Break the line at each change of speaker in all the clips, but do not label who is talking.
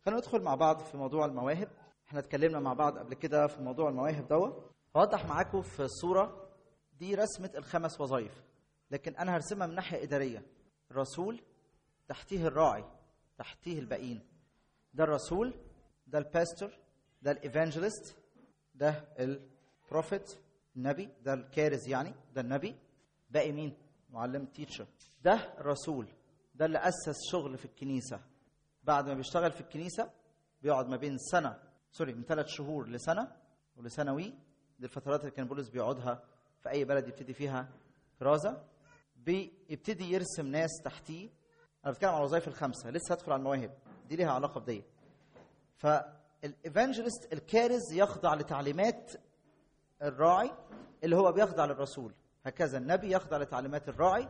خلينا ندخل مع بعض في موضوع المواهب احنا اتكلمنا مع بعض قبل كده في موضوع المواهب دوت هوضح معاكم في الصوره دي رسمه الخمس وظائف لكن انا هرسمها من ناحيه اداريه الرسول تحتيه الراعي تحتيه الباقيين ده الرسول ده الباستور ده الايفانجيلست ده البروفيت النبي ده الكارز يعني ده النبي باقي مين معلم تيتشر ده الرسول ده اللي اسس شغل في الكنيسه بعد ما بيشتغل في الكنيسه بيقعد ما بين سنه سوري من ثلاث شهور لسنه ولسنوي دي الفترات اللي كان بولس بيقعدها في اي بلد يبتدي فيها كرازه بيبتدي يرسم ناس تحتيه انا بتكلم على الوظائف الخمسه لسه هدخل على المواهب دي ليها علاقه بدي فالايفانجيلست الكارز يخضع لتعليمات الراعي اللي هو بيخضع للرسول هكذا النبي يخضع لتعليمات الراعي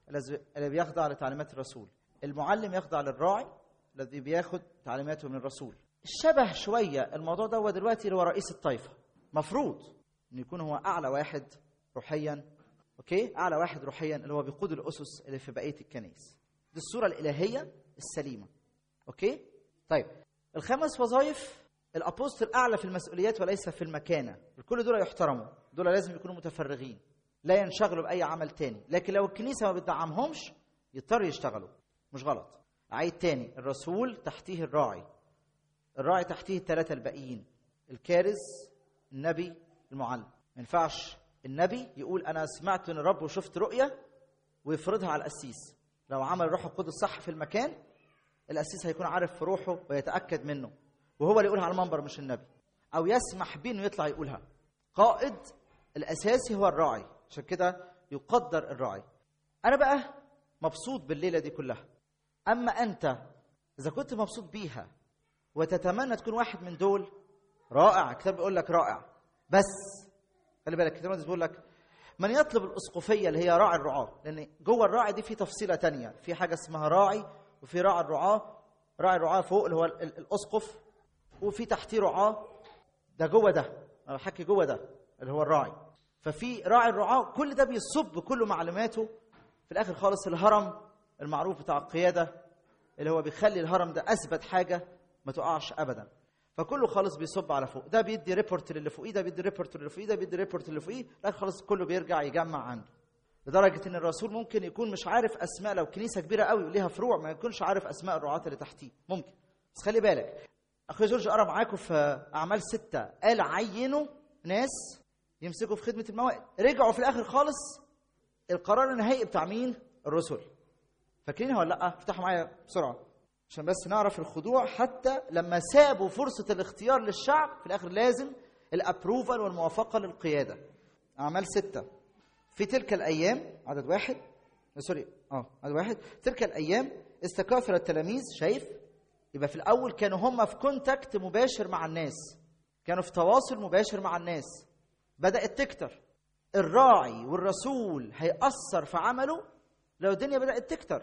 الذي بيخضع لتعليمات الرسول المعلم يخضع للراعي الذي بياخد تعليماته من الرسول شبه شويه الموضوع ده هو دلوقتي اللي هو رئيس الطائفه مفروض انه يكون هو اعلى واحد روحيا اوكي اعلى واحد روحيا اللي هو بيقود الاسس اللي في بقيه الكنائس دي الصوره الالهيه السليمه اوكي طيب الخمس وظائف الابوستل اعلى في المسؤوليات وليس في المكانه كل دول يحترموا دول لازم يكونوا متفرغين لا ينشغلوا باي عمل تاني لكن لو الكنيسه ما بتدعمهمش يضطر يشتغلوا مش غلط عيد تاني الرسول تحتيه الراعي الراعي تحتيه الثلاثه الباقيين الكارز النبي المعلم ما ينفعش النبي يقول انا سمعت من الرب وشفت رؤيه ويفرضها على القسيس لو عمل الروح القدس صح في المكان القسيس هيكون عارف في روحه ويتاكد منه وهو اللي يقولها على المنبر مش النبي او يسمح بيه انه يطلع يقولها قائد الاساسي هو الراعي عشان كده يقدر الراعي انا بقى مبسوط بالليله دي كلها اما انت اذا كنت مبسوط بيها وتتمنى تكون واحد من دول رائع الكتاب بيقول لك رائع بس خلي بالك الكتاب بيقول لك من يطلب الاسقفيه اللي هي راعي الرعاه لان جوه الراعي دي في تفصيله تانية في حاجه اسمها راعي وفي راعي الرعاه راعي الرعاه فوق اللي هو الاسقف وفي تحتيه رعاه ده جوه ده انا بحكي جوه ده اللي هو الراعي ففي راعي الرعاه كل ده بيصب كل معلوماته في الاخر خالص الهرم المعروف بتاع القياده اللي هو بيخلي الهرم ده اثبت حاجه ما تقعش ابدا فكله خالص بيصب على فوق ده بيدي ريبورت للي فوقيه ده بيدي ريبورت للي فوقيه ده بيدي ريبورت للي فوقيه الاخر خالص كله بيرجع يجمع عنده لدرجه ان الرسول ممكن يكون مش عارف اسماء لو كنيسه كبيره قوي وليها فروع ما يكونش عارف اسماء الرعاة اللي تحتيه ممكن بس خلي بالك اخويا جورج قرا معاكم في اعمال ستة قال عينوا ناس يمسكوا في خدمه الموائد رجعوا في الاخر خالص القرار النهائي بتاع مين الرسل فاكرينها ولا لا افتحوا معايا بسرعه عشان بس نعرف الخضوع حتى لما سابوا فرصه الاختيار للشعب في الاخر لازم الابروفال والموافقه للقياده اعمال ستة في تلك الايام عدد واحد سوري اه عدد واحد تلك الايام استكاثر التلاميذ شايف يبقى في الاول كانوا هم في كونتاكت مباشر مع الناس كانوا في تواصل مباشر مع الناس بدات تكتر الراعي والرسول هيأثر في عمله لو الدنيا بدات تكتر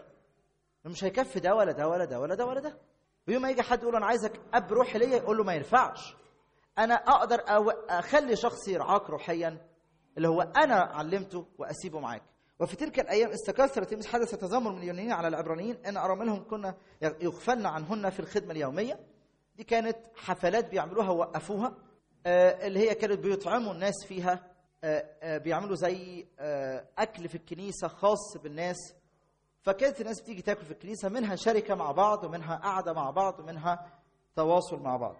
مش هيكفي ده ولا ده ولا ده ولا ده ولا ده ويوم ما يجي حد يقول انا عايزك اب روحي ليا يقول له ما ينفعش انا اقدر أو اخلي شخص يرعاك روحيا اللي هو انا علمته واسيبه معاك وفي تلك الايام استكثرت تلميذ حدث تذمر من اليونانيين على العبرانيين ان اراملهم كنا يغفلن عنهن في الخدمه اليوميه دي كانت حفلات بيعملوها ووقفوها آه اللي هي كانت بيطعموا الناس فيها آه آه بيعملوا زي اكل في الكنيسه خاص بالناس فكانت الناس بتيجي تاكل في الكنيسه منها شركه مع بعض ومنها قعده مع بعض ومنها تواصل مع بعض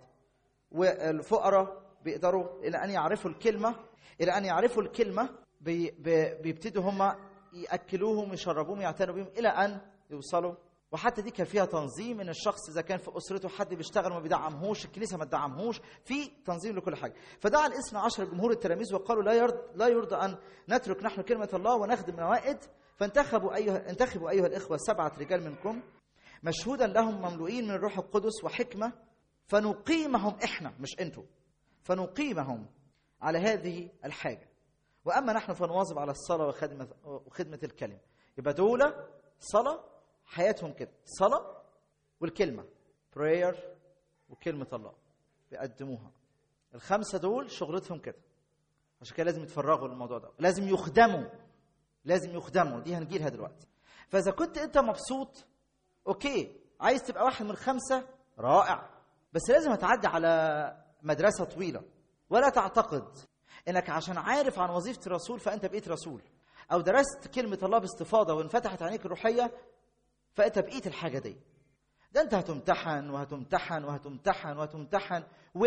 والفقراء بيقدروا الى ان يعرفوا الكلمه الى ان يعرفوا الكلمه بي بي بيبتدوا هم ياكلوهم يشربوهم يعتنوا بهم الى ان يوصلوا وحتى دي كان فيها تنظيم ان الشخص اذا كان في اسرته حد بيشتغل وما بيدعمهوش الكنيسه ما تدعمهوش في تنظيم لكل حاجه فدعا الاثنى عشر جمهور التلاميذ وقالوا لا يرضى لا يرضى ان نترك نحن كلمه الله ونخدم موائد فانتخبوا ايها انتخبوا ايها الاخوه سبعه رجال منكم مشهودا لهم مملوئين من الروح القدس وحكمه فنقيمهم احنا مش انتوا فنقيمهم على هذه الحاجه واما نحن فنواظب على الصلاه وخدمه وخدمه الكلمه يبقى دول صلاه حياتهم كده صلاه والكلمه prayer وكلمه الله بيقدموها الخمسه دول شغلتهم كده عشان كده لازم يتفرغوا للموضوع ده لازم يخدموا لازم يخدموا دي هنجيلها دلوقتي فاذا كنت انت مبسوط اوكي عايز تبقى واحد من الخمسه رائع بس لازم هتعدي على مدرسه طويله ولا تعتقد انك عشان عارف عن وظيفه الرسول فانت بقيت رسول او درست كلمه الله باستفاضه وانفتحت عينيك الروحيه فانت بقيت الحاجه دي ده انت هتمتحن وهتمتحن وهتمتحن وهتمتحن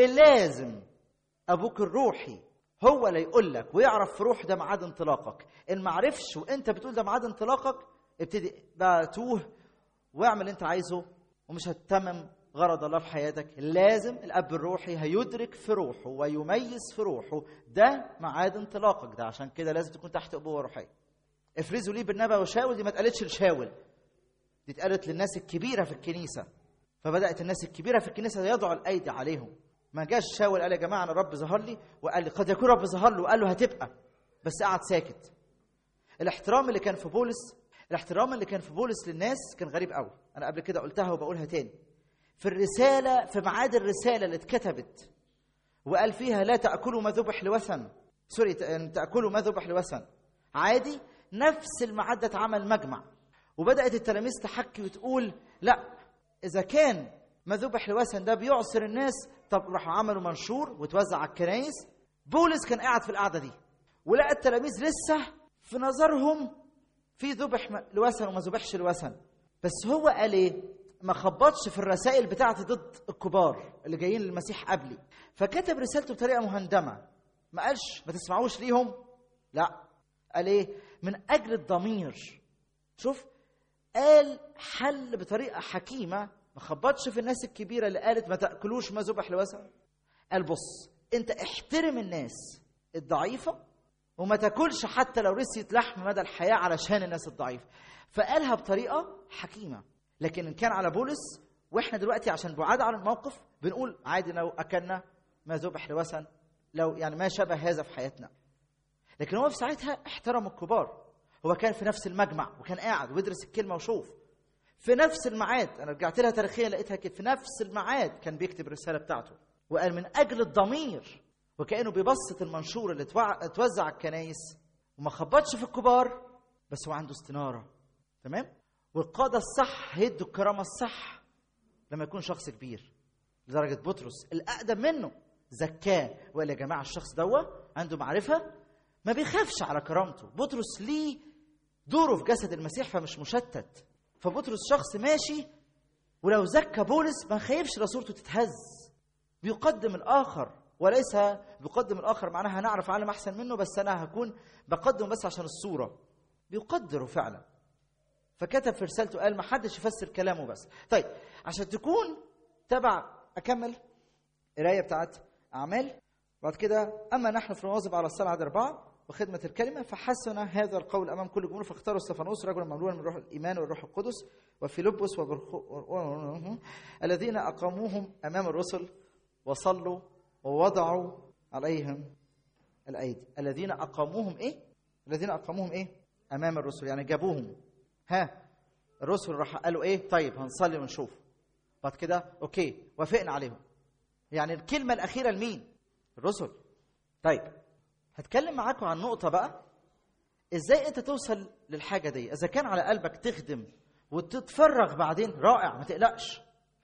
ولازم ابوك الروحي هو اللي يقول لك ويعرف في روح ده ميعاد انطلاقك ان ما عرفش وانت بتقول ده ميعاد انطلاقك ابتدي بقى توه واعمل اللي انت عايزه ومش هتتمم غرض الله في حياتك لازم الاب الروحي هيدرك في روحه ويميز في روحه ده ميعاد انطلاقك ده عشان كده لازم تكون تحت ابوه روحيه افرزوا لي بالنبى وشاول دي ما اتقالتش لشاول دي اتقالت للناس الكبيره في الكنيسه فبدات الناس الكبيره في الكنيسه يضعوا الايدي عليهم ما جاش شاول قال يا جماعه انا الرب ظهر لي وقال لي قد يكون رب ظهر له وقال له هتبقى بس قعد ساكت الاحترام اللي كان في بولس الاحترام اللي كان في بولس للناس كان غريب قوي انا قبل كده قلتها وبقولها تاني في الرساله في ميعاد الرساله اللي اتكتبت وقال فيها لا تاكلوا ما ذبح لوثن سوري تاكلوا ما ذبح لوثن عادي نفس الميعاد ده اتعمل مجمع وبدات التلاميذ تحكي وتقول لا اذا كان ما ذبح لوثن ده بيعصر الناس طب راحوا عملوا منشور وتوزع على الكنايس بولس كان قاعد في القعده دي ولقى التلاميذ لسه في نظرهم في ذبح لوثن وما ذبحش لوثن بس هو قال ايه ما خبطش في الرسائل بتاعتي ضد الكبار اللي جايين للمسيح قبلي فكتب رسالته بطريقه مهندمه ما قالش ما تسمعوش ليهم لا قال ايه من اجل الضمير شوف قال حل بطريقه حكيمه ما خبطش في الناس الكبيره اللي قالت ما تاكلوش ما ذبح لوثن قال بص انت احترم الناس الضعيفه وما تاكلش حتى لو رسيت لحم مدى الحياه علشان الناس الضعيفه فقالها بطريقه حكيمه لكن ان كان على بولس واحنا دلوقتي عشان بعاد عن الموقف بنقول عادي لو اكلنا ما ذبح لوثن لو يعني ما شابه هذا في حياتنا لكن هو في ساعتها احترم الكبار هو كان في نفس المجمع وكان قاعد ويدرس الكلمه وشوف في نفس الميعاد انا رجعت لها تاريخيا لقيتها كده في نفس الميعاد كان بيكتب الرساله بتاعته وقال من اجل الضمير وكانه بيبسط المنشور اللي اتوزع على الكنايس وما خبطش في الكبار بس هو عنده استناره تمام والقاده الصح هيدوا الكرامه الصح لما يكون شخص كبير لدرجه بطرس الاقدم منه زكاه وقال يا جماعه الشخص دوا عنده معرفه ما بيخافش على كرامته بطرس ليه دوره في جسد المسيح فمش مشتت فبطرس شخص ماشي ولو زكى بولس ما خايفش رسولته تتهز بيقدم الاخر وليس بيقدم الاخر معناها هنعرف عالم احسن منه بس انا هكون بقدم بس عشان الصوره بيقدره فعلا فكتب في رسالته قال ما حدش يفسر كلامه بس طيب عشان تكون تبع اكمل قرايه بتاعت اعمال بعد كده اما نحن في نواظب على الصلاه عدد اربعه وخدمة الكلمة فحسن هذا القول أمام كل الجمهور فاختاروا استفانوس رجلا مملوءا من روح الإيمان والروح القدس وفيلبس وبرخو الذين أقاموهم أمام الرسل وصلوا ووضعوا عليهم الأيدي الذين أقاموهم إيه؟ الذين أقاموهم إيه؟ أمام الرسل يعني جابوهم ها الرسل راح قالوا إيه؟ طيب هنصلي ونشوف بعد كده أوكي وافقنا عليهم يعني الكلمة الأخيرة لمين؟ الرسل طيب هتكلم معاكم عن نقطة بقى ازاي انت توصل للحاجة دي اذا كان على قلبك تخدم وتتفرغ بعدين رائع ما تقلقش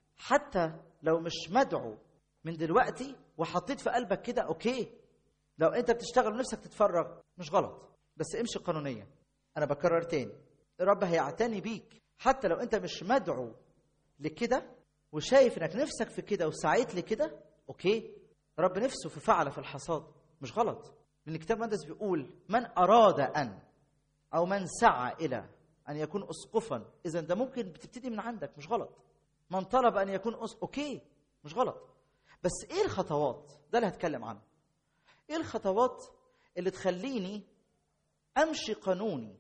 حتى لو مش مدعو من دلوقتي وحطيت في قلبك كده اوكي لو انت بتشتغل ونفسك تتفرغ مش غلط بس امشي قانونيا انا بكرر تاني الرب هيعتني بيك حتى لو انت مش مدعو لكده وشايف انك نفسك في كده وسعيت لكده اوكي رب نفسه في فعل في الحصاد مش غلط لان الكتاب المقدس بيقول من اراد ان او من سعى الى ان يكون اسقفا اذا ده ممكن بتبتدي من عندك مش غلط من طلب ان يكون أس... اوكي مش غلط بس ايه الخطوات ده اللي هتكلم عنه ايه الخطوات اللي تخليني امشي قانوني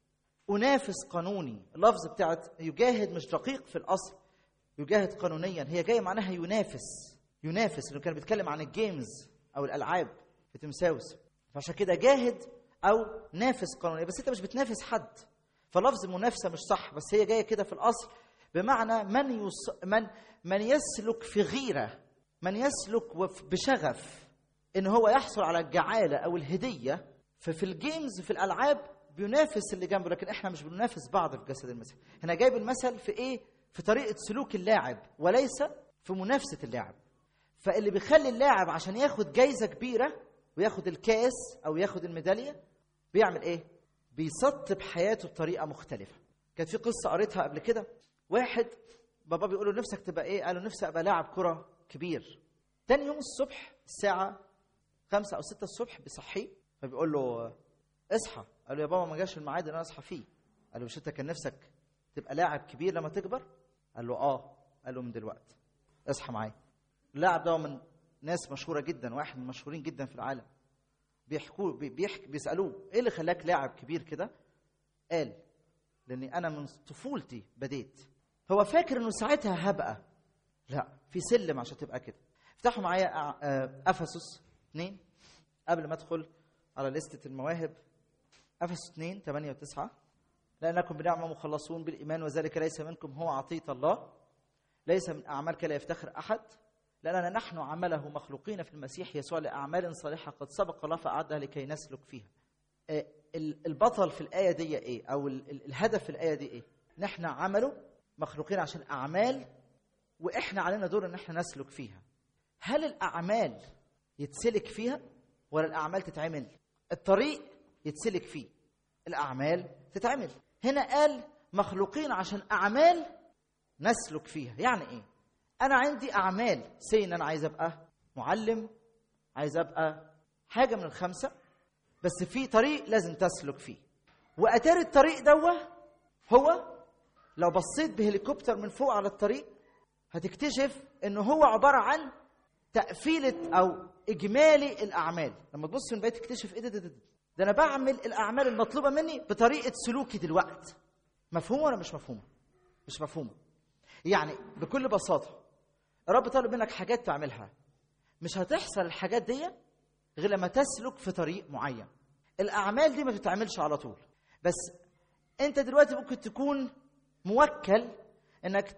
انافس قانوني اللفظ بتاعت يجاهد مش دقيق في الاصل يجاهد قانونيا هي جايه معناها ينافس ينافس لانه كان بيتكلم عن الجيمز او الالعاب في تمساوس فعشان كده جاهد او نافس قانونيا بس انت مش بتنافس حد فلفظ المنافسه مش صح بس هي جايه كده في الاصل بمعنى من يص... من من يسلك في غيره من يسلك وف- بشغف ان هو يحصل على الجعاله او الهديه ففي الجيمز في الالعاب بينافس اللي جنبه لكن احنا مش بننافس بعض في جسد المسيح هنا جايب المثل في ايه في طريقه سلوك اللاعب وليس في منافسه اللاعب فاللي بيخلي اللاعب عشان ياخد جايزه كبيره وياخد الكاس او ياخد الميداليه بيعمل ايه بيسطب حياته بطريقه مختلفه كانت في قصه قريتها قبل كده واحد بابا بيقول له نفسك تبقى ايه قال له نفسي ابقى لاعب كره كبير تاني يوم الصبح الساعه خمسة أو ستة الصبح بيصحيه فبيقول له اصحى قال له يا بابا ما جاش الميعاد اللي انا اصحى فيه قال له مش انت كان نفسك تبقى لاعب كبير لما تكبر قال له اه قال له من دلوقتي اصحى معايا اللاعب ده من ناس مشهوره جدا واحد من المشهورين جدا في العالم بيحكوا بيحكي بيسالوه ايه اللي خلاك لاعب كبير كده قال لاني انا من طفولتي بديت هو فاكر انه ساعتها هبقى لا في سلم عشان تبقى كده افتحوا معايا افسس 2 قبل ما ادخل على لستة المواهب افسس 2 8 و9 لانكم بنعمه مخلصون بالايمان وذلك ليس منكم هو عطيه الله ليس من اعمال كلا يفتخر احد لاننا نحن عمله مخلوقين في المسيح يسوع لاعمال صالحه قد سبق الله فاعدها لكي نسلك فيها البطل في الايه دي ايه او الهدف في الايه دي ايه نحن عمله مخلوقين عشان اعمال واحنا علينا دور ان احنا نسلك فيها هل الاعمال يتسلك فيها ولا الاعمال تتعمل الطريق يتسلك فيه الاعمال تتعمل هنا قال مخلوقين عشان اعمال نسلك فيها يعني ايه انا عندي اعمال سي ان انا عايز ابقى معلم عايز ابقى حاجه من الخمسه بس في طريق لازم تسلك فيه واتاري الطريق دوه هو لو بصيت بهليكوبتر من فوق على الطريق هتكتشف انه هو عباره عن تقفيله او اجمالي الاعمال لما تبص من بعيد تكتشف ايه ده ده, ده, ده انا بعمل الاعمال المطلوبه مني بطريقه سلوكي دلوقتي مفهومه ولا مش مفهومه مش مفهومه يعني بكل بساطه الرب طالب منك حاجات تعملها مش هتحصل الحاجات دي غير لما تسلك في طريق معين الاعمال دي ما بتتعملش على طول بس انت دلوقتي ممكن تكون موكل انك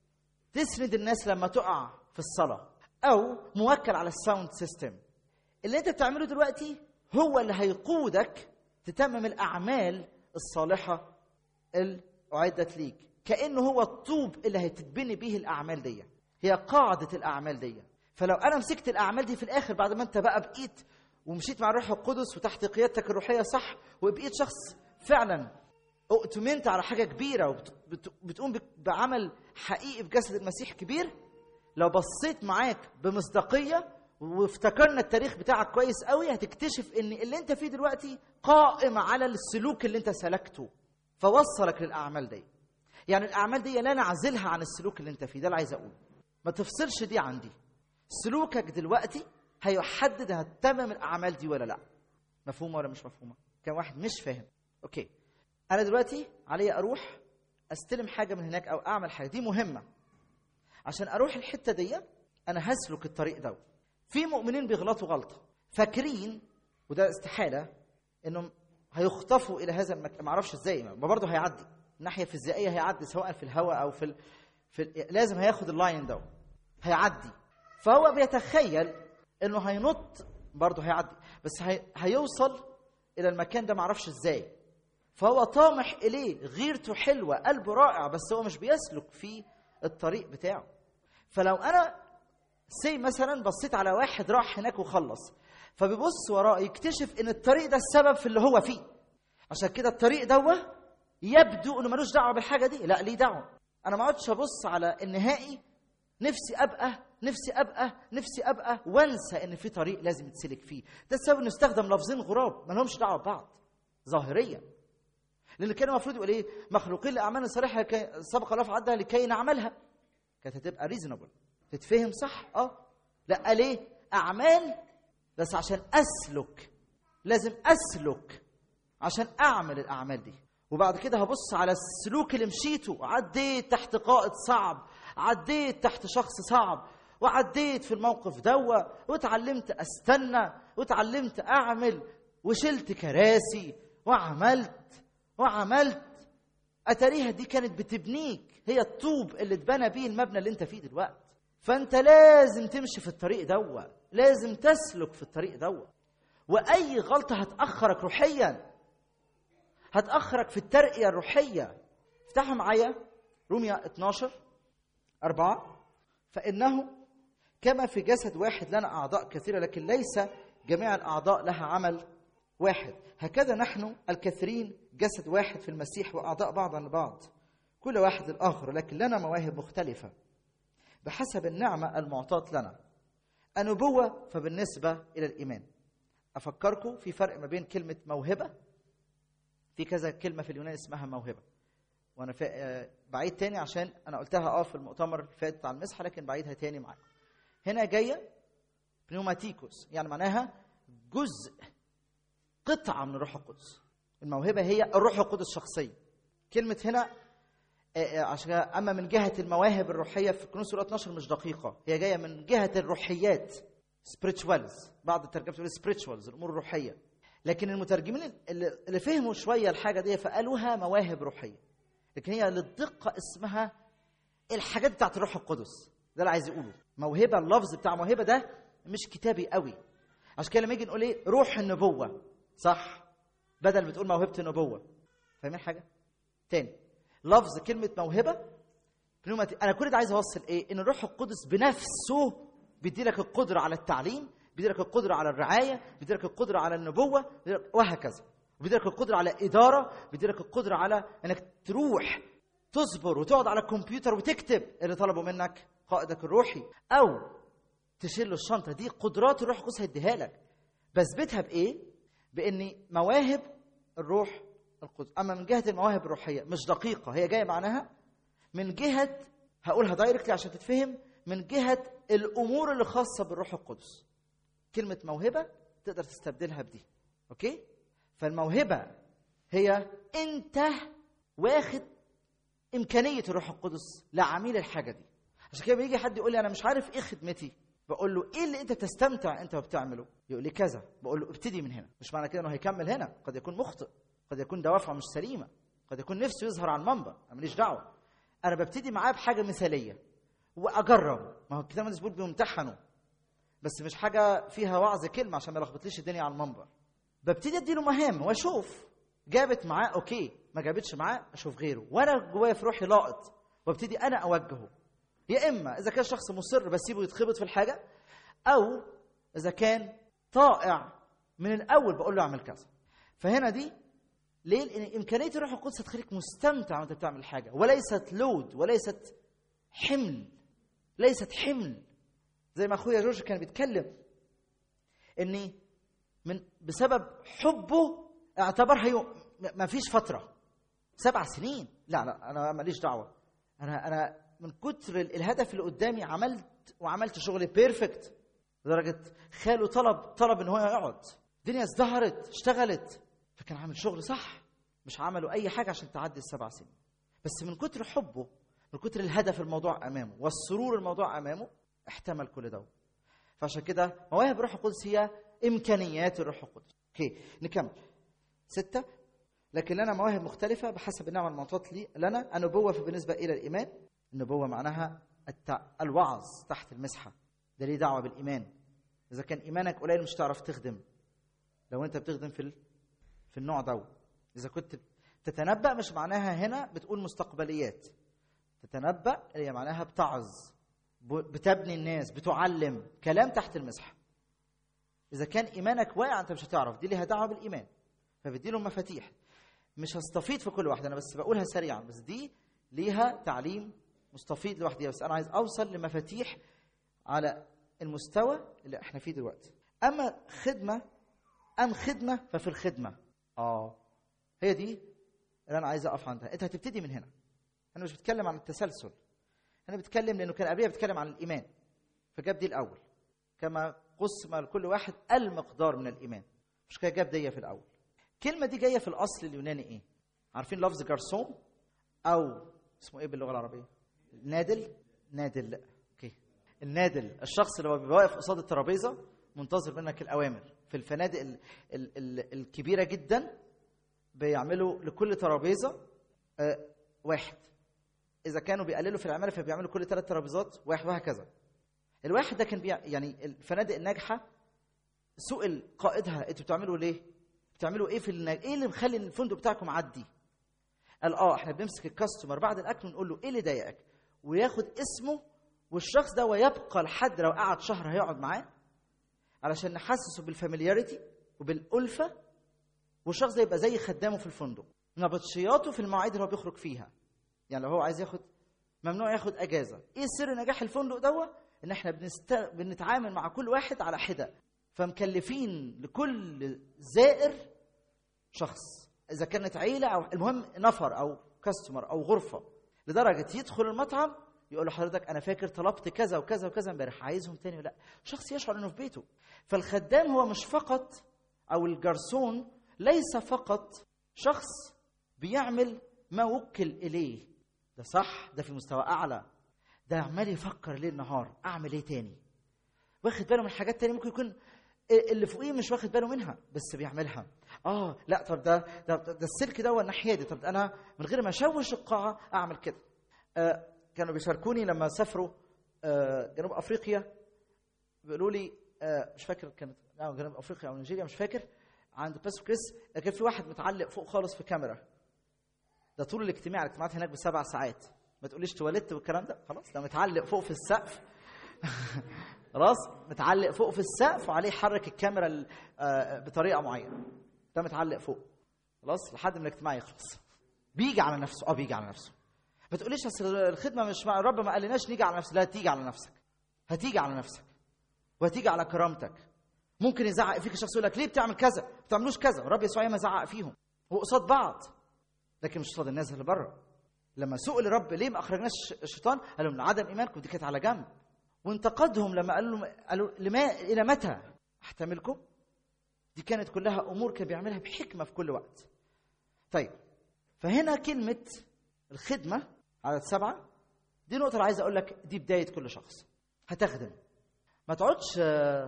تسند الناس لما تقع في الصلاه او موكل على الساوند سيستم اللي انت بتعمله دلوقتي هو اللي هيقودك تتمم الاعمال الصالحه اللي اعدت ليك كانه هو الطوب اللي هتتبني به الاعمال دي هي قاعده الاعمال دي فلو انا مسكت الاعمال دي في الاخر بعد ما انت بقى بقيت ومشيت مع الروح القدس وتحت قيادتك الروحيه صح وبقيت شخص فعلا اؤتمنت على حاجه كبيره وبتقوم بعمل حقيقي في جسد المسيح كبير لو بصيت معاك بمصداقيه وافتكرنا التاريخ بتاعك كويس قوي هتكتشف ان اللي انت فيه دلوقتي قائم على السلوك اللي انت سلكته فوصلك للاعمال دي يعني الاعمال دي لا نعزلها عن السلوك اللي انت فيه ده اللي عايز اقوله ما تفصلش دي عن دي سلوكك دلوقتي هيحدد هتتمم الاعمال دي ولا لا مفهومه ولا مش مفهومه كان واحد مش فاهم اوكي انا دلوقتي علي اروح استلم حاجه من هناك او اعمل حاجه دي مهمه عشان اروح الحته دي انا هسلك الطريق ده في مؤمنين بيغلطوا غلطه فاكرين وده استحاله انهم هيخطفوا الى هذا المكان ما اعرفش ازاي ما برضه هيعدي الناحيه الفيزيائيه هيعدي سواء في الهواء او في ال... في ال... لازم هياخد اللاين ده هيعدي فهو بيتخيل انه هينط برضه هيعدي بس هي... هيوصل الى المكان ده ما اعرفش ازاي فهو طامح اليه غيرته حلوه قلبه رائع بس هو مش بيسلك في الطريق بتاعه فلو انا سي مثلا بصيت على واحد راح هناك وخلص فبيبص وراه يكتشف ان الطريق ده السبب في اللي هو فيه عشان كده الطريق دوه يبدو انه ملوش دعوه بالحاجه دي لا ليه دعوه انا ما اقعدش ابص على النهائي نفسي ابقى نفسي ابقى نفسي ابقى وانسى ان في طريق لازم يتسلك فيه ده السبب انه استخدم لفظين غراب ما لهمش دعوه ببعض ظاهريا لان كان المفروض يقول ايه مخلوقين لاعمال صالحه سبق الله فعدها لكي نعملها كانت هتبقى ريزونبل تتفهم صح اه لا ليه اعمال بس عشان اسلك لازم اسلك عشان اعمل الاعمال دي وبعد كده هبص على السلوك اللي مشيته عديت تحت قائد صعب عديت تحت شخص صعب وعديت في الموقف دوا واتعلمت استنى واتعلمت اعمل وشلت كراسي وعملت وعملت اتاريها دي كانت بتبنيك هي الطوب اللي اتبنى بيه المبنى اللي انت فيه دلوقتي فانت لازم تمشي في الطريق دوا لازم تسلك في الطريق دوا واي غلطه هتاخرك روحيا هتاخرك في الترقيه الروحيه افتحوا معايا روميا 12 4 فانه كما في جسد واحد لنا اعضاء كثيره لكن ليس جميع الاعضاء لها عمل واحد هكذا نحن الكثيرين جسد واحد في المسيح واعضاء بعضا لبعض كل واحد الاخر لكن لنا مواهب مختلفه بحسب النعمه المعطاه لنا النبوه فبالنسبه الى الايمان افكركم في فرق ما بين كلمه موهبه في كذا كلمه في اليونان اسمها موهبه وانا فا... آه، بعيد تاني عشان انا قلتها اه في المؤتمر اللي فات بتاع المسحه لكن بعيدها تاني معاكم هنا جايه بنوماتيكوس يعني معناها جزء قطعه من الروح القدس الموهبه هي الروح القدس شخصيا كلمه هنا آه، آه، عشان اما من جهه المواهب الروحيه في كنوز سوره 12 مش دقيقه هي جايه من جهه الروحيات spirituals بعض الترجمات بتقول spirituals الامور الروحيه لكن المترجمين اللي اللي فهموا شويه الحاجه دي فقالوها مواهب روحيه لكن هي للدقه اسمها الحاجات بتاعت الروح القدس ده اللي عايز يقوله موهبه اللفظ بتاع موهبه ده مش كتابي قوي عشان كده لما يجي نقول ايه روح النبوه صح بدل ما تقول موهبه النبوه فاهمين حاجه تاني لفظ كلمه موهبه بنوماتي انا كل ده عايز اوصل ايه ان الروح القدس بنفسه بيدي لك القدره على التعليم بيدي لك القدره على الرعايه بيدي لك القدره على النبوه بيديلك- وهكذا بيدي لك القدره على اداره بيدي لك القدره على انك تروح تصبر وتقعد على الكمبيوتر وتكتب اللي طلبه منك قائدك الروحي او تشيل له الشنطه دي قدرات الروح القدس هيديها لك بثبتها بايه بان مواهب الروح القدس اما من جهه المواهب الروحيه مش دقيقه هي جايه معناها من جهه هقولها دايركتلي عشان تتفهم من جهه الامور اللي خاصه بالروح القدس كلمه موهبه تقدر تستبدلها بدي اوكي فالموهبه هي انت واخد امكانيه الروح القدس لعميل الحاجه دي عشان كده بيجي حد يقول لي انا مش عارف ايه خدمتي بقول له ايه اللي انت تستمتع انت وبتعمله يقول لي كذا بقول له ابتدي من هنا مش معنى كده انه هيكمل هنا قد يكون مخطئ قد يكون دوافعه مش سليمه قد يكون نفسه يظهر على المنبر انا ماليش دعوه انا ببتدي معاه بحاجه مثاليه واجرب ما هو الكتاب المقدس بيقول بيمتحنوا بس مش حاجه فيها وعظ كلمه عشان ما يلخبطليش الدنيا على المنبر ببتدي اديله مهام واشوف جابت معاه اوكي ما جابتش معاه اشوف غيره وانا جوايا في روحي لاقط وابتدي انا اوجهه يا اما اذا كان شخص مصر بسيبه يتخبط في الحاجه او اذا كان طائع من الاول بقول له اعمل كذا فهنا دي ليه؟ لان امكانيه الروح القدس تخليك مستمتع وانت بتعمل حاجه وليست لود وليست حمل ليست حمل زي ما اخويا جورج كان بيتكلم اني من بسبب حبه اعتبرها يوم ما فيش فتره سبع سنين لا لا انا ماليش دعوه انا انا من كتر ال- الهدف اللي قدامي عملت وعملت شغلي بيرفكت لدرجه خاله طلب طلب ان هو يقعد الدنيا ازدهرت اشتغلت فكان عامل شغل صح مش عملوا اي حاجه عشان تعدي السبع سنين بس من كتر حبه من كتر الهدف الموضوع امامه والسرور الموضوع امامه احتمل كل ده فعشان كده مواهب الروح القدس هي امكانيات الروح القدس اوكي نكمل ستة لكن لنا مواهب مختلفة بحسب النعمة المعطاة لي لنا النبوة بالنسبة إلى الإيمان النبوة معناها التع... الوعظ تحت المسحة ده ليه دعوة بالإيمان إذا كان إيمانك قليل مش تعرف تخدم لو أنت بتخدم في ال... في النوع ده إذا كنت تتنبأ مش معناها هنا بتقول مستقبليات تتنبأ اللي هي معناها بتعظ ب- بتبني الناس بتعلم كلام تحت المسحة إذا كان إيمانك واقع أنت مش هتعرف دي ليها دعوة بالإيمان فبدي لهم مفاتيح مش هستفيد في كل واحدة أنا بس بقولها سريعا بس دي ليها تعليم مستفيد لوحديها بس أنا عايز أوصل لمفاتيح على المستوى اللي احنا فيه دلوقتي أما خدمة أم خدمة ففي الخدمة آه هي دي اللي أنا عايز أقف عندها أنت هتبتدي من هنا أنا مش بتكلم عن التسلسل أنا بتكلم لأنه كان قبلها بيتكلم عن الإيمان فجاب دي الأول كما قسم لكل واحد المقدار من الإيمان مش كده جاب دي في الأول الكلمة دي جاية في الأصل اليوناني إيه؟ عارفين لفظ جرسون أو اسمه إيه باللغة العربية؟ نادل نادل لا أوكي النادل الشخص اللي هو بيبقى واقف قصاد الترابيزة منتظر منك الأوامر في الفنادق ال ال ال الكبيرة جدا بيعملوا لكل ترابيزة آه واحد إذا كانوا بيقللوا في العمالة فبيعملوا كل ثلاث ترابيزات واحد وهكذا الواحد ده كان بيع يعني الفنادق الناجحة سئل قائدها انتوا بتعملوا ليه؟ بتعملوا ايه في النا... ايه اللي مخلي الفندق بتاعكم معدي؟ قال اه احنا بنمسك الكاستمر بعد الاكل ونقول له ايه اللي ضايقك؟ وياخد اسمه والشخص ده ويبقى لحد لو قعد شهر هيقعد معاه علشان نحسسه بالفاميلياريتي وبالألفة والشخص ده يبقى زي خدامه في الفندق نبطشياته في المواعيد اللي هو بيخرج فيها يعني لو هو عايز ياخد ممنوع ياخد اجازه ايه سر نجاح الفندق دوت ان احنا بنست... بنتعامل مع كل واحد على حده فمكلفين لكل زائر شخص اذا كانت عيله او المهم نفر او كاستمر او غرفه لدرجه يدخل المطعم يقول له حضرتك انا فاكر طلبت كذا وكذا وكذا امبارح عايزهم تاني ولا شخص يشعر انه في بيته فالخدام هو مش فقط او الجرسون ليس فقط شخص بيعمل ما وكل اليه ده صح ده في مستوى اعلى ده عمال يفكر ليل نهار اعمل ايه تاني واخد باله من حاجات تانية ممكن يكون اللي فوقيه مش واخد باله منها بس بيعملها اه لا طب ده ده, ده السلك ده الناحيه دي طب انا من غير ما اشوش القاعه اعمل كده آه كانوا بيشاركوني لما سافروا آه جنوب افريقيا بيقولوا لي آه مش فاكر كانت جنوب افريقيا او نيجيريا مش فاكر عند باسو كريس كان في واحد متعلق فوق خالص في كاميرا ده طول الاجتماع الاجتماعات هناك بسبع ساعات ما تقوليش تواليت والكلام ده خلاص ده متعلق فوق في السقف خلاص متعلق فوق في السقف وعليه يحرك الكاميرا بطريقه معينه ده متعلق فوق خلاص لحد ما الاجتماع يخلص بيجي على نفسه اه بيجي على نفسه ما تقوليش اصل الخدمه مش مع الرب ما قالناش نيجي على نفسك لا هتيجي على نفسك هتيجي على نفسك وهتيجي على كرامتك ممكن يزعق فيك الشخص يقول لك ليه بتعمل كذا ما بتعملوش كذا والرب يسوع ما زعق فيهم وقصاد بعض لكن مش قصاد الناس اللي بره لما سئل الرب ليه ما اخرجناش الشيطان قال لهم عدم ايمانكم دي كانت على جنب وانتقدهم لما قال لهم قالوا لما الى متى احتملكم دي كانت كلها امور كان بيعملها بحكمه في كل وقت طيب فهنا كلمه الخدمه عدد سبعه دي نقطه اللي عايز اقول لك دي بدايه كل شخص هتخدم ما تقعدش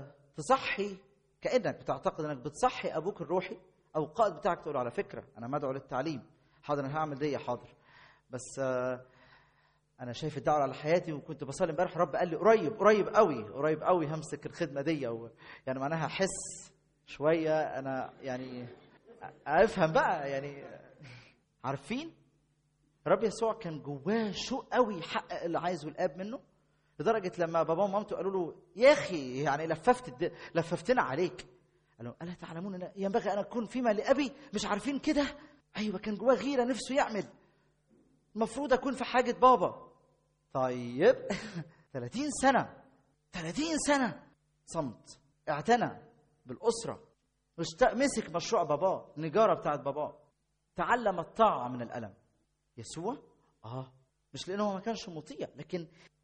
تصحي كانك بتعتقد انك بتصحي ابوك الروحي او القائد بتاعك تقول على فكره انا مدعو للتعليم حاضر انا هعمل دي حاضر بس انا شايف الدعوه على حياتي وكنت بصلي امبارح رب قال لي قريب قريب قوي قريب قوي همسك الخدمه دي و... يعني معناها احس شويه انا يعني افهم بقى يعني عارفين رب يسوع كان جواه شوق قوي يحقق اللي عايزه الاب منه لدرجه لما باباه ومامته قالوا له يا اخي يعني لففت الد... لففتنا عليك قال لهم الا تعلمون ان ينبغي ان اكون فيما لابي مش عارفين كده ايوه كان جواه غيره نفسه يعمل المفروض اكون في حاجه بابا طيب 30 سنه 30 سنه صمت اعتنى بالاسره مسك مشروع باباه النجاره بتاعت باباه تعلم الطاعه من الالم يسوع اه مش لانه ما كانش مطيع لكن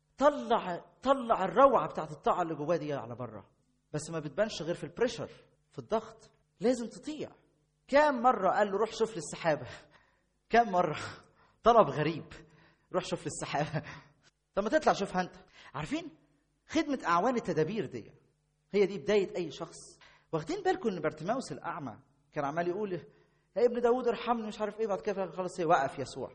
طلع طلع الروعه بتاعت الطاعه اللي جواه دي على بره بس ما بتبانش غير في البريشر في الضغط لازم تطيع كم مره قال له روح شوف لي السحابه كم مره طلب غريب روح شوف لي السحابه طب ما تطلع شوفها انت عارفين خدمه اعوان التدابير دي هي دي بدايه اي شخص واخدين بالكم ان بارتيماوس الاعمى كان عمال يقول يا ابن داوود ارحمني مش عارف ايه بعد كده خلاص وقف يسوع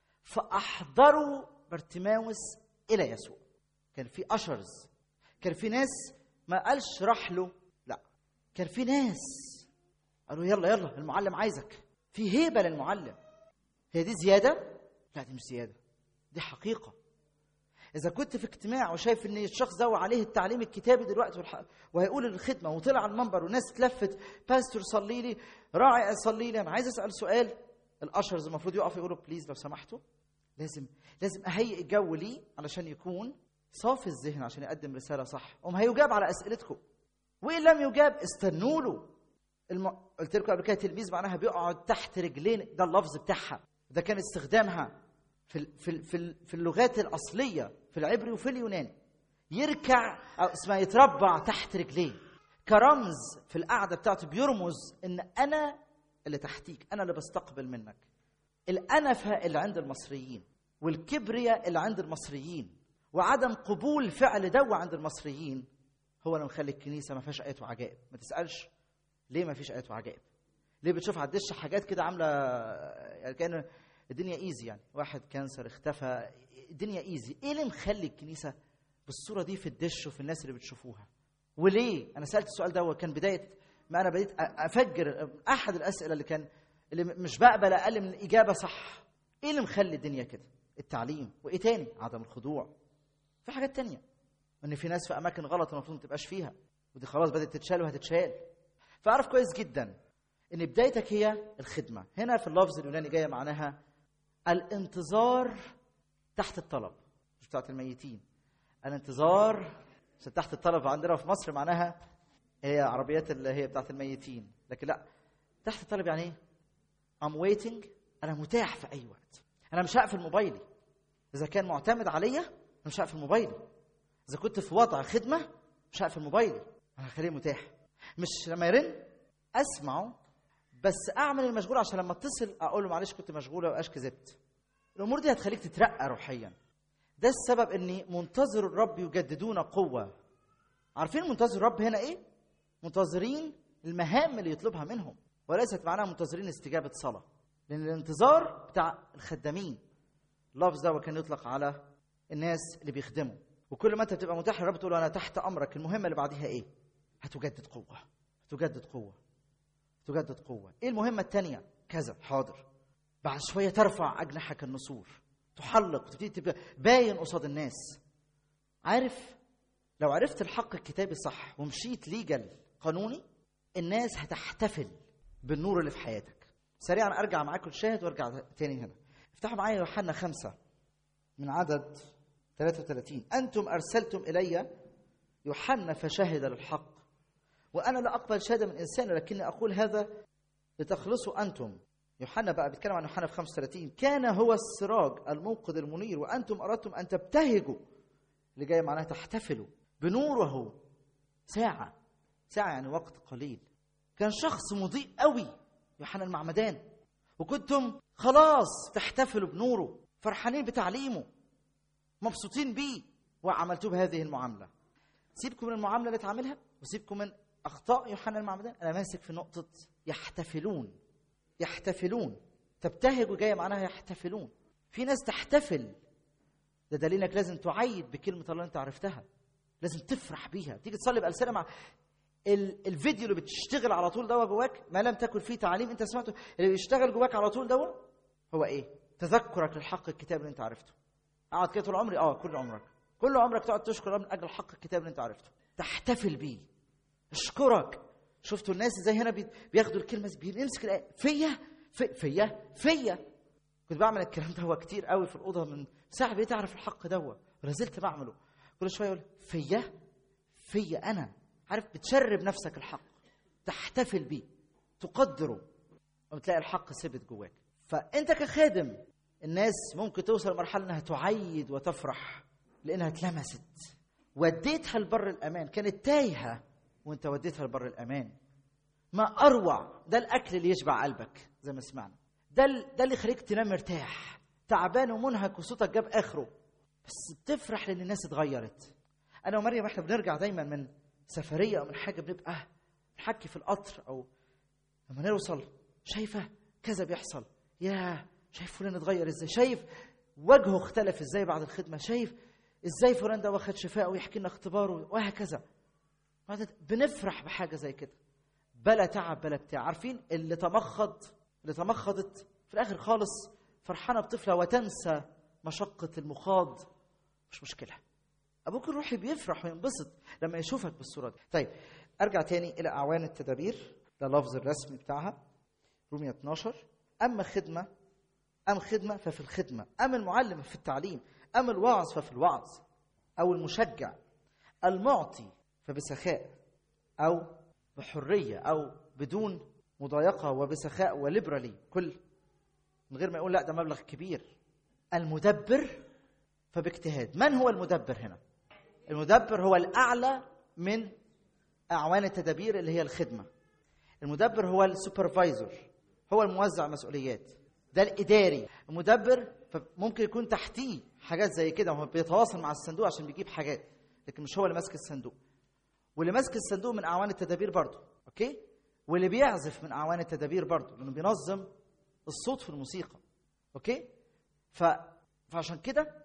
فاحضروا بارتيماوس الى يسوع كان في اشرز كان في ناس ما قالش راح له لا كان في ناس قالوا يلا يلا المعلم عايزك في هيبه للمعلم هي دي زياده لا دي مش زياده دي حقيقه اذا كنت في اجتماع وشايف ان الشخص ده عليه التعليم الكتابي دلوقتي والح... وهيقول الخدمه وطلع على المنبر والناس اتلفت باستور صلي لي راعي صلي لي انا عايز اسال سؤال الاشرز المفروض يقفوا يقولوا بليز لو سمحتوا لازم لازم اهيئ الجو ليه علشان يكون صافي الذهن عشان يقدم رساله صح وما هيجاب على اسئلتكم وان لم يجاب استنوا له الم... قلت لكم قبل كده تلميذ معناها بيقعد تحت رجلين ده اللفظ بتاعها ده كان استخدامها في في في في اللغات الاصليه في العبري وفي اليوناني يركع او اسمها يتربع تحت رجليه كرمز في القعده بتاعته بيرمز ان انا اللي تحتيك انا اللي بستقبل منك الانفه اللي عند المصريين والكبرياء اللي عند المصريين وعدم قبول فعل دو عند المصريين هو اللي مخلي الكنيسه ما فيهاش ايات وعجائب ما تسالش ليه ما فيش ايات وعجائب ليه بتشوف على الدش حاجات كده عامله يعني كان الدنيا ايزي يعني واحد كانسر اختفى الدنيا ايزي ايه اللي مخلي الكنيسه بالصوره دي في الدش وفي الناس اللي بتشوفوها وليه انا سالت السؤال ده وكان بدايه ما انا بديت افجر احد الاسئله اللي كان اللي مش بقبل اقل من الاجابه صح ايه اللي مخلي الدنيا كده التعليم وايه تاني عدم الخضوع في حاجات تانية ان في ناس في اماكن غلط المفروض ما تبقاش فيها ودي خلاص بدات تتشال وهتتشال فاعرف كويس جدا ان بدايتك هي الخدمه هنا في اللفظ اليوناني جايه معناها الانتظار تحت الطلب مش بتاعت الميتين الانتظار عشان تحت الطلب عندنا في مصر معناها هي عربيات اللي هي بتاعت الميتين لكن لا تحت الطلب يعني ايه I'm waiting انا متاح في اي وقت انا مش هقفل موبايلي اذا كان معتمد عليا انا مش هقفل موبايلي اذا كنت في وضع خدمه مش هقفل موبايلي انا هخليه متاح مش لما يرن اسمعه بس اعمل المشغول عشان لما اتصل اقول له معلش كنت مشغوله وابقاش كذبت الامور دي هتخليك تترقى روحيا ده السبب اني منتظر الرب يجددون قوه عارفين منتظر الرب هنا ايه منتظرين المهام اللي يطلبها منهم وليست معناها منتظرين استجابه صلاه لان الانتظار بتاع الخدامين اللفظ ده كان يطلق على الناس اللي بيخدموا وكل ما انت بتبقى متاح للرب تقول له انا تحت امرك المهمه اللي بعديها ايه هتجدد قوه هتجدد قوه تجدد قوه ايه المهمه الثانيه كذا حاضر بعد شويه ترفع اجنحك النسور تحلق وتبتدي تبقى باين قصاد الناس عارف لو عرفت الحق الكتابي صح ومشيت ليجل قانوني الناس هتحتفل بالنور اللي في حياتك سريعا ارجع معاكم الشاهد وارجع تاني هنا افتحوا معايا يوحنا خمسة من عدد 33 أنتم أرسلتم إلي يوحنا فشهد للحق وأنا لا أقبل شهادة من إنسان لكني أقول هذا لتخلصوا أنتم يوحنا بقى بيتكلم عن يوحنا في 35 كان هو السراج الموقد المنير وأنتم أردتم أن تبتهجوا اللي جاي معناها تحتفلوا بنوره ساعة ساعة يعني وقت قليل كان شخص مضيء قوي يوحنا المعمدان وكنتم خلاص تحتفلوا بنوره فرحانين بتعليمه مبسوطين بيه وعملتوه بهذه المعاملة سيبكم من المعاملة اللي تعملها وسيبكم من أخطاء يوحنا المعمدان أنا ماسك في نقطة يحتفلون يحتفلون تبتهج وجاية معناها يحتفلون في ناس تحتفل ده دليل انك لازم تعيد بكلمة الله اللي انت عرفتها لازم تفرح بيها تيجي تصلي بألسنة مع ال... الفيديو اللي بتشتغل على طول دوا جواك ما لم تكن فيه تعليم انت سمعته اللي بيشتغل جواك على طول دوا هو ايه تذكرك للحق الكتاب اللي انت عرفته اقعد كده طول عمري اه كل عمرك كل عمرك تقعد تشكر من اجل حق الكتاب اللي انت عرفته تحتفل بيه اشكرك شفتوا الناس ازاي هنا بي- بياخدوا الكلمه بيمسك الآية. فيا في فيا فيا كنت بعمل الكلام ده هو كتير قوي في الاوضه من ساعه بقيت اعرف الحق دوا ولا زلت بعمله كل شويه يقول فيا فيا انا عارف بتشرب نفسك الحق تحتفل بيه تقدره وبتلاقي الحق ثبت جواك فانت كخادم الناس ممكن توصل لمرحله انها تعيد وتفرح لانها اتلمست وديتها لبر الامان كانت تايهه وانت وديتها لبر الامان ما اروع ده الاكل اللي يشبع قلبك زي ما سمعنا ده ال- ده اللي يخليك تنام مرتاح تعبان ومنهك وصوتك جاب اخره بس بتفرح لان الناس اتغيرت انا ومريم احنا بنرجع دايما من سفريه او من حاجه بنبقى نحكي في القطر او لما نوصل شايفه كذا بيحصل يا شايف فلان اتغير ازاي شايف وجهه اختلف ازاي بعد الخدمه شايف ازاي فلان ده واخد شفاء ويحكي لنا اختباره وهكذا بعد بنفرح بحاجه زي كده بلا تعب بلا بتاع عارفين اللي تمخض اللي تمخضت في الاخر خالص فرحانه بطفلها وتنسى مشقه المخاض مش مشكله ابوك الروحي بيفرح وينبسط لما يشوفك بالصوره دي طيب ارجع تاني الى اعوان التدابير ده اللفظ الرسمي بتاعها رومية 12 اما خدمه ام خدمه ففي الخدمه ام المعلم في التعليم ام الواعظ ففي الوعظ او المشجع المعطي فبسخاء او بحريه او بدون مضايقه وبسخاء وليبرالي كل من غير ما يقول لا ده مبلغ كبير المدبر فباجتهاد من هو المدبر هنا المدبر هو الاعلى من اعوان التدابير اللي هي الخدمه المدبر هو السوبرفايزر هو الموزع مسؤوليات ده الاداري المدبر ممكن يكون تحتيه حاجات زي كده هو بيتواصل مع الصندوق عشان بيجيب حاجات لكن مش هو اللي ماسك الصندوق واللي ماسك الصندوق من اعوان التدابير برضه اوكي واللي بيعزف من اعوان التدابير برضه لانه بينظم الصوت في الموسيقى اوكي ف... فعشان كده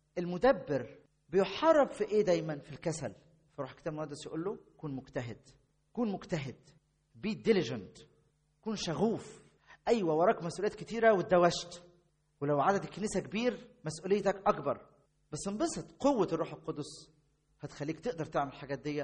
المدبر بيحارب في ايه دايما في الكسل فروح الكتاب المقدس يقول له كن مجتهد كن مجتهد بي ديليجنت كن شغوف ايوه وراك مسؤوليات كتيره واتدوشت ولو عدد الكنيسه كبير مسؤوليتك اكبر بس انبسط قوه الروح القدس هتخليك تقدر تعمل الحاجات دي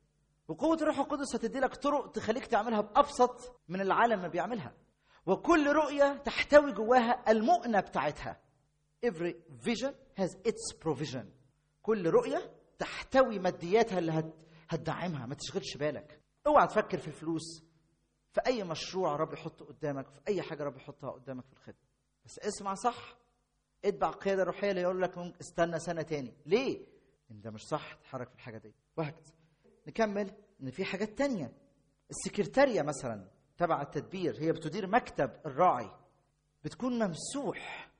وقوه الروح القدس هتدي لك طرق تخليك تعملها بابسط من العالم ما بيعملها وكل رؤيه تحتوي جواها المؤنه بتاعتها every vision has its provision كل رؤيه تحتوي مادياتها اللي هت... هتدعمها ما تشغلش بالك اوعى تفكر في الفلوس في اي مشروع رب يحطه قدامك في اي حاجه رب يحطها قدامك في الخدمه بس اسمع صح اتبع قياده روحيه اللي يقول لك ممكن استنى سنه تاني ليه ان ده مش صح تتحرك في الحاجه دي وهكذا نكمل ان في حاجات تانية السكرتارية مثلا تبع التدبير هي بتدير مكتب الراعي بتكون ممسوح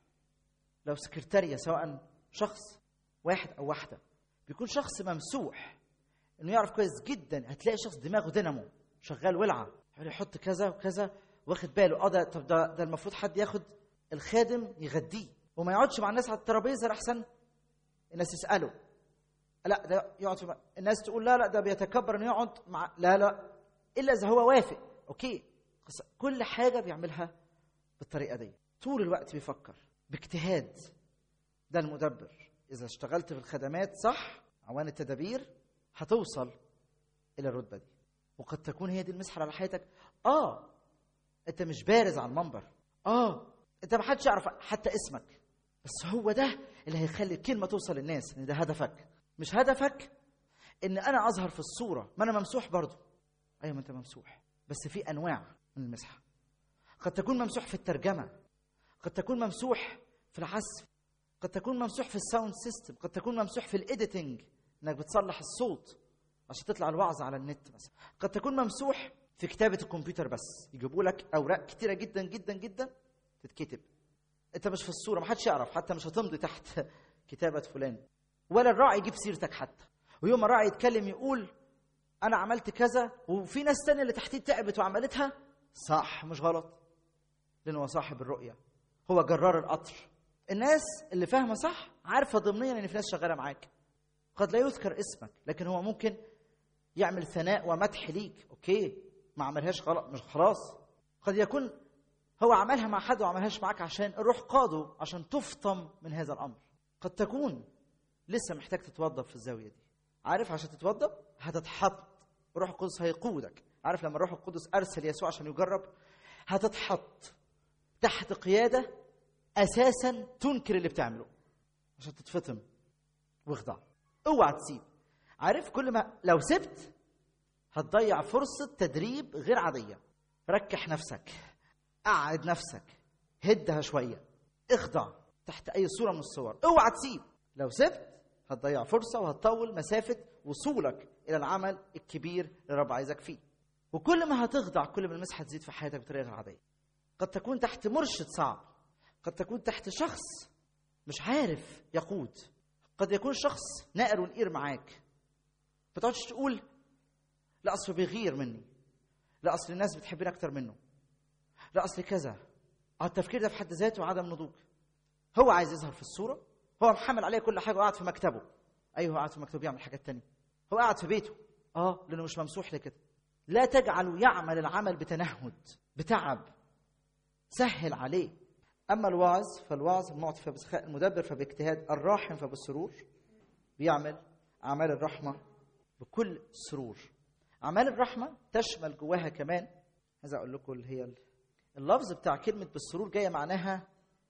لو سكرتارية سواء شخص واحد او واحده بيكون شخص ممسوح انه يعرف كويس جدا هتلاقي شخص دماغه دينامو شغال ولعه يحط كذا وكذا واخد باله اه ده طب ده, ده المفروض حد ياخد الخادم يغديه وما يقعدش مع الناس على الترابيزه احسن الناس يساله لا ده يقعد في الناس تقول لا لا ده بيتكبر انه يقعد مع لا لا الا اذا هو وافق اوكي كل حاجه بيعملها بالطريقه دي طول الوقت بيفكر باجتهاد ده المدبر اذا اشتغلت في الخدمات صح عوان التدابير هتوصل الى الرتبه دي وقد تكون هي دي المسحه على حياتك اه انت مش بارز على المنبر اه انت ما حدش يعرف حتى اسمك بس هو ده اللي هيخلي الكلمه توصل للناس ان ده هدفك مش هدفك ان انا اظهر في الصوره ما انا ممسوح برضه ايوه ما انت ممسوح بس في انواع من المسحه قد تكون ممسوح في الترجمه قد تكون ممسوح في العزف قد تكون ممسوح في الساوند سيستم قد تكون ممسوح في الايديتنج انك بتصلح الصوت عشان تطلع الوعظ على النت مثلا قد تكون ممسوح في كتابه الكمبيوتر بس يجيبوا لك اوراق كتيره جدا جدا جدا تتكتب انت مش في الصوره ما حدش يعرف حتى مش هتمضي تحت كتابه فلان ولا الراعي يجيب سيرتك حتى ويوم ما الراعي يتكلم يقول انا عملت كذا وفي ناس تانية اللي تحتيه تعبت وعملتها صح مش غلط لانه هو صاحب الرؤيه هو جرار القطر الناس اللي فاهمه صح عارفه ضمنيا ان في ناس شغاله معاك قد لا يذكر اسمك لكن هو ممكن يعمل ثناء ومدح ليك اوكي ما عملهاش غلط مش خلاص قد يكون هو عملها مع حد وعملهاش معاك عشان الروح قاده عشان تفطم من هذا الامر قد تكون لسه محتاج تتوظف في الزاويه دي عارف عشان تتوظف هتتحط الروح القدس هيقودك عارف لما الروح القدس ارسل يسوع عشان يجرب هتتحط تحت قياده اساسا تنكر اللي بتعمله عشان تتفطم واخضع اوعى تسيب عارف كل ما لو سبت هتضيع فرصه تدريب غير عاديه ركح نفسك قعد نفسك هدها شويه اخضع تحت اي صوره من الصور اوعى تسيب لو سبت هتضيع فرصه وهتطول مسافه وصولك الى العمل الكبير اللي رب عايزك فيه وكل ما هتخضع كل ما المسحه تزيد في حياتك بطريقه غير عاديه قد تكون تحت مرشد صعب قد تكون تحت شخص مش عارف يقود قد يكون شخص نائر ونقير معاك ما تقعدش تقول لا اصله بيغير مني لا اصل الناس بتحبني اكتر منه لا اصل كذا التفكير ده في حد ذاته عدم نضوج هو عايز يظهر في الصوره هو محمل عليه كل حاجه وقاعد في مكتبه ايوه هو قاعد في مكتبه بيعمل حاجات تانية هو قاعد في بيته اه لانه مش ممسوح لكده لا تجعله يعمل العمل بتنهد بتعب سهل عليه اما الوعظ فالوعظ المعطي فبسخاء المدبر فباجتهاد الراحم فبالسرور بيعمل اعمال الرحمه بكل سرور اعمال الرحمه تشمل جواها كمان عايز اقول لكم اللي هي اللفظ بتاع كلمه بالسرور جايه معناها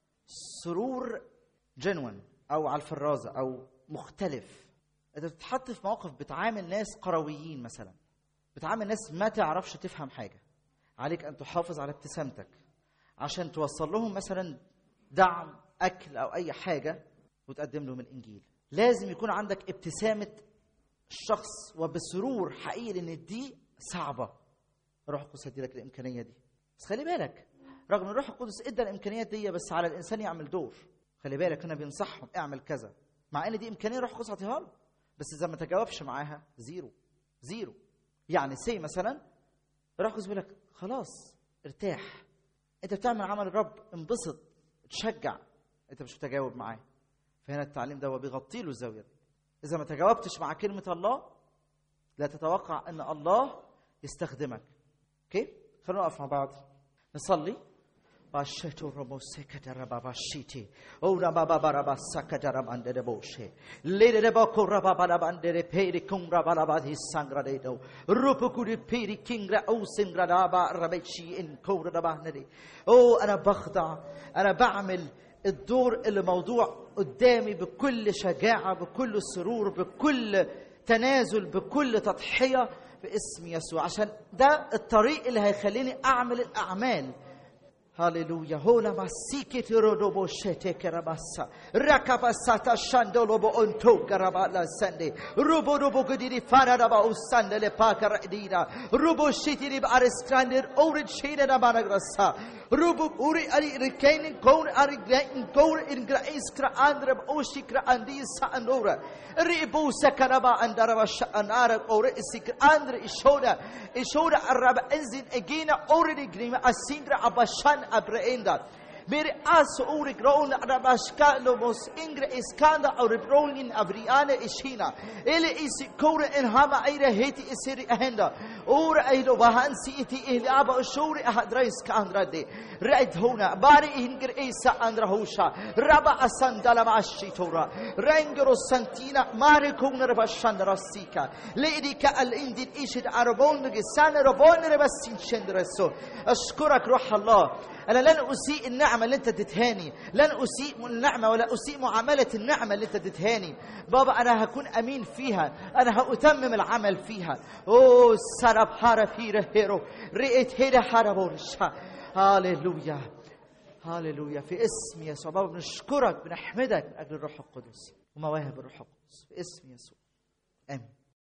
سرور جنون او على الفرازه او مختلف انت بتتحط في موقف بتعامل ناس قرويين مثلا بتعامل ناس ما تعرفش تفهم حاجه عليك ان تحافظ على ابتسامتك عشان توصل لهم مثلا دعم اكل او اي حاجه وتقدم لهم الانجيل لازم يكون عندك ابتسامه الشخص وبسرور حقيقي لان دي صعبه الروح القدس هيدي لك الامكانيه دي بس خلي بالك رغم ان الروح القدس ادى الامكانيات دي بس على الانسان يعمل دور خلي بالك هنا بينصحهم اعمل كذا مع ان دي امكانيه الروح القدس عطيها له بس اذا ما تجاوبش معاها زيرو زيرو يعني سي مثلا الروح القدس بيقول لك خلاص ارتاح انت بتعمل عمل الرب انبسط تشجع انت مش متجاوب معاه فهنا التعليم ده هو بيغطي له الزاويه دي اذا ما تجاوبتش مع كلمه الله لا تتوقع ان الله يستخدمك اوكي خلونا نقف مع بعض نصلي Basheto robo sekatara baba shiti. Ora baba baraba sakatara bandere boshe. Lede de boko raba baba bandere peri kungra baba di sangra de do. Rupu kuri peri kingra o singra daba rabechi in kora daba neri. Oh أنا بخضع أنا بعمل الدور اللي موضوع قدامي بكل شجاعة بكل سرور بكل تنازل بكل تضحية باسم يسوع عشان ده الطريق اللي هيخليني أعمل الأعمال هللويا هولا مسيكي ترودوبو شتي كراباسا ركاباسا تشاندولو بو انتو كرابالا سندي روبو روبو كديري فانا ربا أساند لباكا رأدينا روبو شتي ريب أرسكراندر أورد شيدا ربانا غرسا روبو أوري أري ركين كون أري غين كون إن غرائس كرا أندرب أوشي كرا أندي ساندورا ريبو سكرابا أندربا شأنارا أوري إسكر أندر إشودا إشودا الربا إنزين إجينا أوري غريما أسينغرا أباشان أبريندا Mere aso uri grona rabashkalo mos ingre iskanda au rebrolin abriane ishina. Ele isi kore en hama aire heti isiri ahenda. Ora aido wahansi iti ihlaba ushuri ahadra iskandra de. Raid hona bari ingre isa andra hosha. Raba asandala mashitora. Rengero santina mare kona rabashanda rasika. Leidika al indin ishid arabon gisana rabon rabasin shendreso. أشكرك روح الله أنا لن أسيء النعمة اللي أنت اديتهاني لن أسيء النعمة ولا أسيء معاملة النعمة اللي أنت اديتهاني بابا أنا هكون أمين فيها أنا هأتمم العمل فيها أوه سرب حارة فيره هيرو رئيت هيدا حارة بورشا هاليلويا هاليلويا في اسم يسوع بابا بنشكرك بنحمدك من أجل الروح القدس ومواهب الروح القدس في اسم يسوع آمين